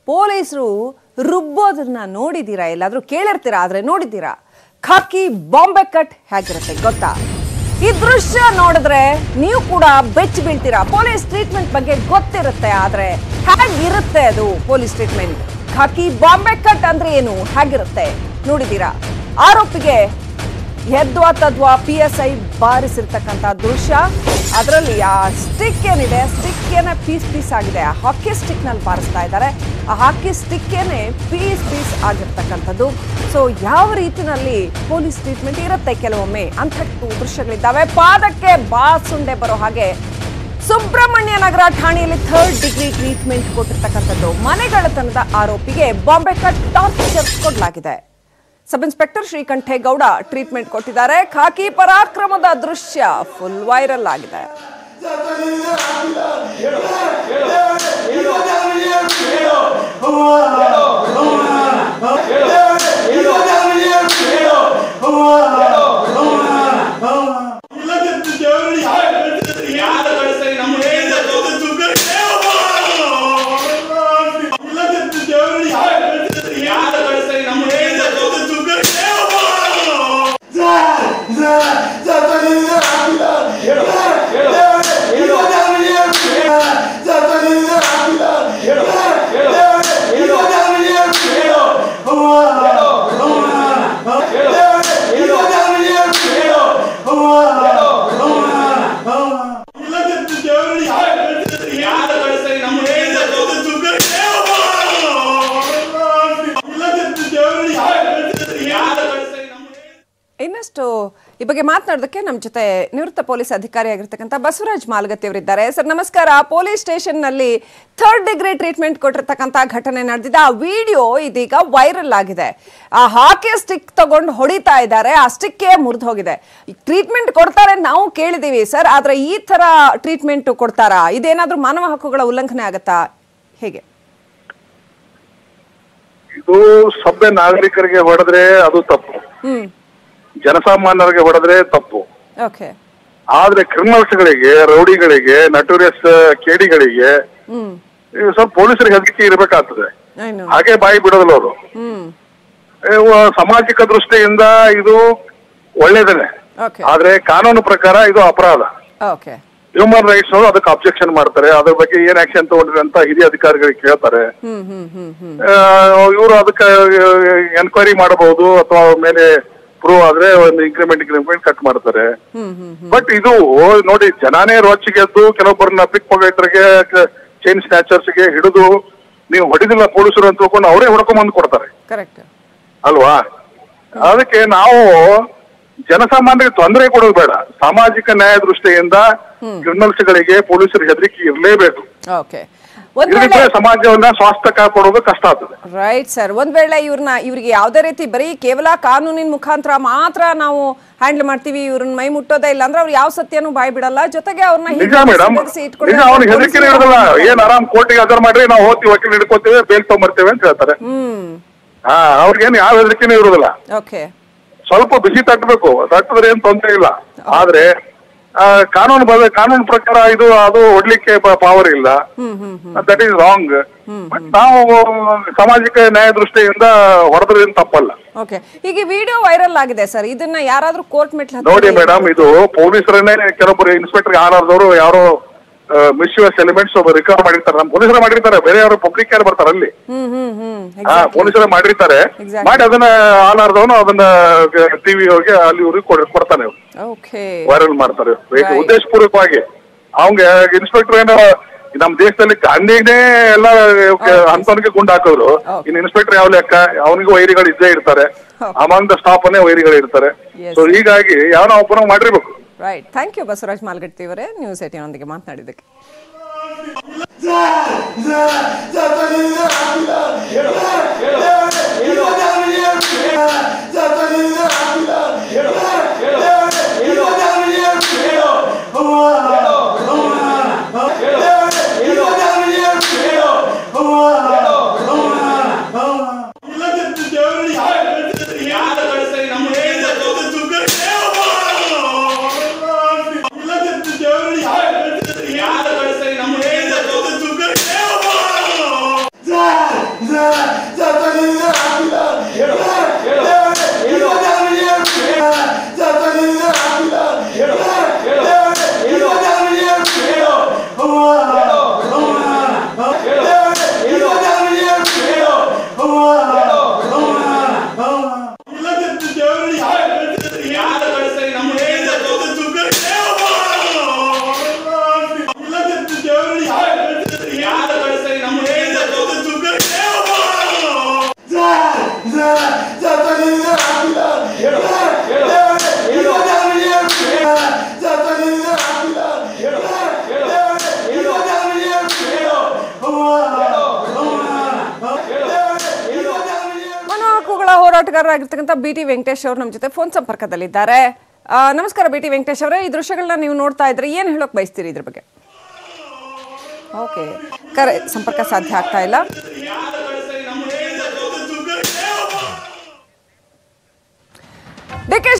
ಪೊಲೀಸರು ರುಬ್ಬೋದನ್ನ ನೋಡಿದ್ದೀರಾ ಎಲ್ಲಾದ್ರೂ ಕೇಳಿರ್ತೀರಾ ಆದ್ರೆ ನೋಡಿದ್ದೀರಾ ಖಾಕಿ ಬಾಂಬೆ ಕಟ್ ಹೇಗಿರುತ್ತೆ ಗೊತ್ತಾ ಈ ದೃಶ್ಯ ನೋಡಿದ್ರೆ ನೀವು ಕೂಡ ಬೆಚ್ಚಿ ಬೀಳ್ತೀರಾ ಪೊಲೀಸ್ ಟ್ರೀಟ್ಮೆಂಟ್ ಬಗ್ಗೆ ಗೊತ್ತಿರುತ್ತೆ ಆದ್ರೆ ಹೇಗಿರುತ್ತೆ ಅದು ಪೊಲೀಸ್ ಟ್ರೀಟ್ಮೆಂಟ್ ಖಾಕಿ ಬಾಂಬೆ ಕಟ್ ಅಂದ್ರೆ ಏನು ಹೇಗಿರುತ್ತೆ ನೋಡಿದ್ದೀರಾ ಆರೋಪಿಗೆ ಎದ್ವಾ ತದ್ವಾ ಪಿ ಎಸ್ ಐ ಬಾರಿಸಿರ್ತಕ್ಕಂಥ ದೃಶ್ಯ ಅದರಲ್ಲಿ ಆ ಸ್ಟಿಕ್ ಏನಿದೆ ಸ್ಟಿಕ್ ಏನ ಪೀಸ್ ಪೀಸ್ ಆಗಿದೆ ಆ ಹಾಕಿ ಸ್ಟಿಕ್ ನಲ್ಲಿ ಬಾರಿಸ್ತಾ ಇದ್ದಾರೆ ಆ ಹಾಕಿ ಸ್ಟಿಕ್ ಏನೆ ಪೀಸ್ ಪೀಸ್ ಆಗಿರ್ತಕ್ಕಂಥದ್ದು ಸೊ ಯಾವ ರೀತಿನಲ್ಲಿ ಪೊಲೀಸ್ ಟ್ರೀಟ್ಮೆಂಟ್ ಇರುತ್ತೆ ಕೆಲವೊಮ್ಮೆ ಅಂಥ ದೃಶ್ಯಗಳಿದ್ದಾವೆ ಪಾದಕ್ಕೆ ಬಾಸುಂಡೆ ಬರೋ ಹಾಗೆ ಸುಬ್ರಹ್ಮಣ್ಯ ನಗರ ಠಾಣೆಯಲ್ಲಿ ಥರ್ಡ್ ಡಿಗ್ರಿ ಟ್ರೀಟ್ಮೆಂಟ್ ಕೊಟ್ಟಿರ್ತಕ್ಕಂಥದ್ದು ಮನೆಗಳತನದ ಆರೋಪಿಗೆ ಬಾಂಬೆ ಕಟ್ ಟಾರ್ಚರ್ ಕೊಡಲಾಗಿದೆ ಸಬ್ ಇನ್ಸ್ಪೆಕ್ಟರ್ ಶ್ರೀಕಂಠೇಗೌಡ ಟ್ರೀಟ್ಮೆಂಟ್ ಕೊಟ್ಟಿದ್ದಾರೆ ಖಾಕಿ ಪರಾಕ್ರಮದ ದೃಶ್ಯ ಫುಲ್ ವೈರಲ್ ಆಗಿದೆ ಇನ್ನಷ್ಟು ಈ ಬಗ್ಗೆ ಮಾತನಾಡೋದಕ್ಕೆ ನಮ್ಮ ಜೊತೆ ನಿವೃತ್ತ ಪೊಲೀಸ್ ಅಧಿಕಾರಿಯಾಗಿರ್ತಕ್ಕಂಥ ಬಸವರಾಜ್ ಮಾಲ್ಗತ್ತಿ ಅವರಿದ್ದಾರೆ ಸರ್ ನಮಸ್ಕಾರ ಪೊಲೀಸ್ ಸ್ಟೇಷನ್ ನಲ್ಲಿ ಥರ್ಡ್ ಡಿಗ್ರಿ ಟ್ರೀಟ್ಮೆಂಟ್ ಕೊಟ್ಟಿರ್ತಕ್ಕಂಥ ಘಟನೆ ನಡೆದಿದೆ ಆ ವಿಡಿಯೋ ಇದೀಗ ವೈರಲ್ ಆಗಿದೆ ಆ ಹಾಕಿ ಸ್ಟಿಕ್ ತಗೊಂಡು ಹೊಡಿತಾ ಇದ್ದಾರೆ ಆ ಸ್ಟಿಕ್ಕೇ ಮುರಿದು ಹೋಗಿದೆ ಟ್ರೀಟ್ಮೆಂಟ್ ಕೊಡ್ತಾರೆ ಅಂತ ನಾವು ಕೇಳಿದೀವಿ ಸರ್ ಆದ್ರೆ ಈ ತರ ಟ್ರೀಟ್ಮೆಂಟ್ ಕೊಡ್ತಾರಾ ಇದೇನಾದ್ರೂ ಮಾನವ ಹಕ್ಕುಗಳ ಉಲ್ಲಂಘನೆ ಆಗತ್ತಾ ಹೇಗೆ ಇದು ಸಭ್ಯ ನಾಗರಿಕರಿಗೆ ಹೊಡೆದ್ರೆ ಅದು ತಪ್ಪು ಹ್ಮ್ ಜನಸಾಮಾನ್ಯರಿಗೆ ಹೊಡೆದ್ರೆ ತಪ್ಪು ಓಕೆ ಆದ್ರೆ ಕ್ರಿಮಿನಲ್ಸ್ಗಳಿಗೆ ರೌಡಿಗಳಿಗೆ ನಟೋರಿಯಸ್ ಕೇಡಿಗಳಿಗೆ ಹ್ಮ್ ಇವು ಸ್ವಲ್ಪ ಪೊಲೀಸರಿಗೆ ಹೆದರಿಕೆ ಇರಬೇಕಾಗ್ತದೆ ಏನು ಹಾಗೆ ಬಾಯಿ ಬಿಡೋದಿಲ್ಲ ಅವರು ಹ್ಮ್ ಸಾಮಾಜಿಕ ದೃಷ್ಟಿಯಿಂದ ಇದು ಒಳ್ಳೇದೇನೆ ಓಕೆ ಆದ್ರೆ ಕಾನೂನು ಪ್ರಕಾರ ಇದು ಅಪರಾಧ ಓಕೆ ಹ್ಯೂಮನ್ ರೈಟ್ಸ್ ಅವರು ಅದಕ್ಕೆ ಅಬ್ಜೆಕ್ಷನ್ ಮಾಡ್ತಾರೆ ಅದ್ರ ಬಗ್ಗೆ ಏನ್ ಆಕ್ಷನ್ ತಗೊಂಡ್ರಿ ಅಂತ ಹಿರಿಯ ಅಧಿಕಾರಿಗಳಿಗೆ ಕೇಳ್ತಾರೆ ಹ್ಮ್ ಹ್ಮ್ ಹ್ಮ್ ಹ್ಮ್ ಇವರು ಅದಕ್ಕೆ ಎನ್ಕ್ವೈರಿ ಮಾಡಬಹುದು ಅಥವಾ ಅವ್ರ ಮೇಲೆ ಪ್ರೂವ್ ಆದ್ರೆ ಒಂದು ಇಂಕ್ರಿಮೆಂಟ್ ಇಂಕ್ರಿಮೆಂಟ್ ಕಟ್ ಮಾಡ್ತಾರೆ ಹ್ಮ್ ಹ್ಮ್ ಬಟ್ ಇದು ನೋಡಿ ಜನಾನೇ ರೋಚಿಗೆದ್ದು ಕೆಲವೊಬ್ಬರನ್ನ ಪಿಕ್ ಪಾಕೆಟ್ರಿಗೆ ಚೈನ್ ಸ್ನ್ಯಾಚರ್ಸ್ಗೆ ಹಿಡಿದು ನೀವು ಹೊಡಿದಿಲ್ಲ ಪೊಲೀಸರು ಅಂತ ತಿಳ್ಕೊಂಡು ಅವರೇ ಹೊಡ್ಕೊಂಡ್ ಬಂದು ಕೊಡ್ತಾರೆ ಕರೆಕ್ಟ್ ಅಲ್ವಾ ಅದಕ್ಕೆ ನಾವು ಜನಸಾಮಾನ್ಯರಿಗೆ ತೊಂದರೆ ಕೊಡೋದು ಬೇಡ ಸಾಮಾಜಿಕ ನ್ಯಾಯ ದೃಷ್ಟಿಯಿಂದ ಕ್ರಿಮಿನಲ್ಸ್ ಗಳಿಗೆ ಪೊಲೀಸರಿಗೆ ಹೆದರಿಕೆ ಇರಲೇಬೇಕು ಓಕೆ ಒಂದ್ ಇಲ್ಲದಿದ್ರೆ ವೇಳೆ ಸಮಾಜವನ್ನ ಸ್ವಾಸ್ಥ್ಯ ಕಾಪಾಡೋದು ಕಷ್ಟ ಆಗ್ತದೆ ರೈಟ್ ಸರ್ ಒಂದ್ ವೇಳೆ ಇವ್ರನ್ನ ಇವ್ರಿಗೆ ಯಾವ್ದೇ ರೀತಿ ಬರೀ ಕೇವಲ ಕಾನೂನಿನ ಮುಖಾಂತರ ಮಾತ್ರ ನಾವು ಹ್ಯಾಂಡಲ್ ಮಾಡ್ತೀವಿ ಇವ್ರನ್ನ ಮೈ ಮುಟ್ಟೋದೇ ಇಲ್ಲ ಅಂದ್ರೆ ಅವ್ರು ಯಾವ ಸತ್ಯನೂ ಬಾಯ್ ಬಿಡಲ್ಲ ಜೊತೆಗೆ ಅವ್ರನ್ನ ನಿಜ ಮೇಡಮ್ ನಿಜ ಅವ್ನಿಗೆ ಹೆದರಿಕೆ ಇರೋದಿಲ್ಲ ಏನ್ ಆರಾಮ್ ಕೋರ್ಟಿಗೆ ಹಾಜರ್ ಮಾಡ್ರಿ ನಾವು ಹೋಗ್ತೀವಿ ವಕೀಲ್ ಹಿಡ್ಕೋತೀವಿ ಬೇಲ್ ತಗೊಂಬರ್ತೇವೆ ಅಂತ ಹೇಳ್ತಾರೆ ಹ್ಮ್ ಹಾ ಅವ್ರಿಗೇನು ಯಾವ ಹೆದರಿಕೆನೂ ಇರೋದಿಲ್ಲ ಓಕೆ ಸ್ವಲ್ಪ ಬಿಸಿ ತಟ್ಟಬೇಕು ತಟ್ಟಿದ್ರೆ ಏನ್ ತೊಂದರೆ ಇಲ್ಲ ಆದ್ರೆ ಆ, ಕಾನೂನು ಬದ ಕಾನೂನು ಪ್ರಕಾರ ಇದು ಅದು ಹೊಡ್ಲಿಕ್ಕೆ ಪವರ್ ಇಲ್ಲ hmm hmm hmm that is wrong but ನಾವು ಸಾಮಾಜಿಕ ನ್ಯಾಯ ದೃಷ್ಟಿಯಿಂದ ಹೊಡೆದ್ರೇನು ತಪ್ಪಲ್ಲ ಓಕೆ ಈಗ ವಿಡಿಯೋ ವೈರಲ್ ಆಗಿದೆ ಸರ್ ಇದನ್ನ ಯಾರಾದ್ರೂ ಕೋರ್ಟ್ ಮೆಟ್ಲ ನೋಡಿ ಮೇಡಮ್ ಇದು ಪೊಲೀಸರನ್ನೇ ಕೆಲವೊಬ್ಬರು ಇನ್ಸ್ಪೆಕ್ಟರ್ ಆರ್ಆರ್ದವರು ಯಾರೋ ಮಿಸ್ಯೂಸ್ ಎಲಿಮೆಂಟ್ಸ್ ರಿಕವರ್ ಮಾಡಿರ್ತಾರೆ ನಮ್ಮ ಪೊಲೀಸರು ಮಾಡಿರ್ತಾರೆ ಬೇರೆ ಯಾರು ಪಬ್ಲಿಕ್ ಯಾರು ಬರ್ತಾರೆ ಅಲ್ಲಿ ಹ್ಮ್ ಹ್ಮ್ ಹ್ಮ್ ಹಾ ಪೊಲೀಸರೇ ಮಾಡಿರ್ತಾರೆ Exactly. ಮಾಡಿ ಅದನ್ನ ಆಲಾರ್ದವನು ಅದನ್ನ ಟಿವಿ ಹೋಗಿ ಅಲ್ಲಿ ಇವ್ರಿಗೆ ಕೊಡ್- ಕೊಡ್ತಾನೆ ಓಕೆ ವೈರಲ್ ಮಾಡ್ತಾರೆ Right. ಉದ್ದೇಶಪೂರ್ವಕವಾಗಿ ಅವಂಗ ಇನ್ಸ್ಪೆಕ್ಟರ್ ಏನೋ ನಮ್ಮ ದೇಶದಲ್ಲಿ ಗಾಂಧಿನೇ ಎಲ್ಲ ಅಂತವನಿಗೆ ಗುಂಡು ಹಾಕಿದ್ರು Okay. ಇನ್ನು ಇನ್ಸ್ಪೆಕ್ಟರ್ ಯಾವ ಲೆಕ್ಕ ಅವನಿಗೂ ವೈರಿಗಳು ಇದ್ದೇ ಇರ್ತಾರೆ Okay. ಅಮಾಂಗ್ ದ ಸ್ಟಾಪ್ ಅನ್ನೇ ವೈರಿಗಳು ಇರ್ತಾರೆ Yes. ಸೊ ಹೀಗಾಗಿ ಯಾವನೋ ಒಬ್ಬನ ಮಾಡಿರ್ಬೇಕು right thank you Basavaraj Malgatti ಅವರೇ ನ್ಯೂಸ್ ಏಟಿನೊಂದಿಗೆ ಮಾತನಾಡಿದ್ದಕ್ಕೆ Yeah! ಮನು ಹಕ್ಕುಗಳ ಹೋರಾಟಗಾರರಾಗಿರ್ತಕ್ಕಂಥ ಬಿ ಟಿ ವೆಂಕಟೇಶ್ ಅವರು ನಮ್ಮ ಜೊತೆ ಫೋನ್ ಸಂಪರ್ಕದಲ್ಲಿದ್ದಾರೆ ಆ, ನಮಸ್ಕಾರ ಬಿ ಟಿ ವೆಂಕಟೇಶ್ ಅವರೇ ಈ ದೃಶ್ಯಗಳನ್ನ ನೀವು ನೋಡ್ತಾ ಇದ್ರೆ ಏನು ಹೇಳೋಕೆ ಬಯಸ್ತೀರಿ ಇದ್ರ ಬಗ್ಗೆ ಓಕೆ ಕರೆ ಸಂಪರ್ಕ ಸಾಧ್ಯ ಆಗ್ತಾ ಇಲ್ಲ ಡಿ ಕೆ